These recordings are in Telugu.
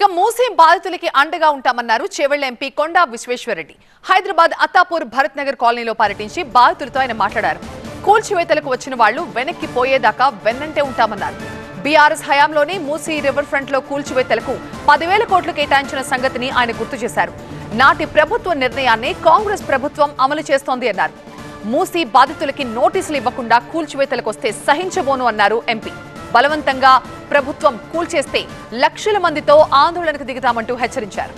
మూసీ బాధితులకి అండగా ఉంటామన్నారు చేవెళ్ల ఎంపీ కొండా విశ్వేశ్వరరెడ్డి హైదరాబాద్ అత్తాపూర్ భరత్ నగర్ కాలనీలో పర్యటించి బాధితులతో ఆయన మాట్లాడారు కూల్చివేతలకు వచ్చిన వాళ్లు వెనక్కి పోయేదాకా వెన్నంటే ఉంటామన్నారు బీఆర్ఎస్ హయాంలోనే మూసీ రివర్ ఫ్రంట్ లో కూల్చివేతలకు పదివేల కోట్లు కేటాయించిన సంగతిని ఆయన గుర్తు చేశారు నాటి ప్రభుత్వ నిర్ణయాన్ని కాంగ్రెస్ ప్రభుత్వం అమలు చేస్తోంది అన్నారు మూసీ బాధితులకి నోటీసులు ఇవ్వకుండా కూల్చివేతలకు వస్తే సహించబోను అన్నారు ఎంపీ బలవంతంగా ప్రభుత్వం కూల్చేస్తే లక్షల మందితో ఆందోళనకు దిగుతామంటూ హెచ్చరించారు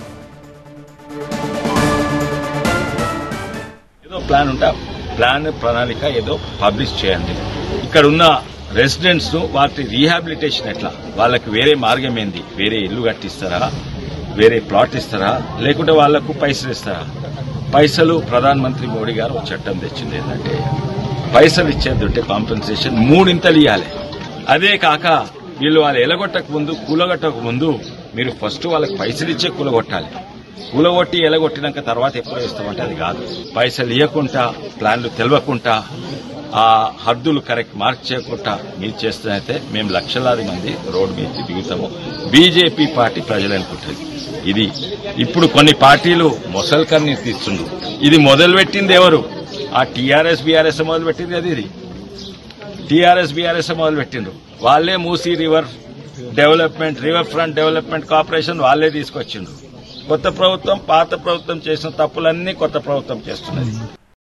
ఏదో ప్లాన్ ఉంటే ఆ ప్లాన్ ప్రణాళిక ఏదో పబ్లిష్ చేయండి ఇక్కడ ఉన్న రెసిడెంట్స్ ను వాటి రీహాబిలిటేషన్ ఎట్లా వాళ్ళకి వేరే మార్గం ఏంది వేరే ఇల్లు కట్టిస్తారా వేరే ప్లాట్ ఇస్తారా లేకుంటే వాళ్లకు పైసలు ఇస్తారా పైసలు ప్రధాన మంత్రి మోడీ గారు ఒక చట్టం తెచ్చింది ఏంటంటే పైసలు ఇచ్చేది ఉంటే కాంపెన్సేషన్ మూడింతలు ఇవ్వాలి అదే కాక వీళ్ళు వాళ్ళు ఎలగొట్టక ముందు కూలగొట్టక ముందు మీరు ఫస్ట్ వాళ్ళకి పైసలు ఇచ్చే కూలగొట్టాలి కూలగొట్టి ఎలగొట్టినాక తర్వాత ఎప్పుడు ఇస్తామంటే అది కాదు పైసలు ఇవ్వకుండా ప్లాన్లు తెలియకుండా ఆ హద్దులు కరెక్ట్ మార్క్ చేయకుండా మీరు చేస్తున్నైతే మేము లక్షలాది మంది రోడ్డు మీద దిగుతాము బీజేపీ పార్టీ ప్రజలు అనుకుంటుంది ఇది ఇప్పుడు కొన్ని పార్టీలు మొసల్కర్ని తీస్తుండ్రు ఇది మొదలుపెట్టింది ఎవరు ఆ టీఆర్ఎస్ బీఆర్ఎస్ మొదలుపెట్టింది అది ఇది టీఆర్ఎస్ బీఆర్ఎస్ మొదలు పెట్టిండ్రు వాళ్ళే Musi river development river front development corporation వాళ్ళే తీసుకొచ్చిండ్రు కొత్త ప్రభుత్వం పాత ప్రభుత్వం చేసిన తప్పులన్నీ కొత్త ప్రభుత్వం చేస్తున్నది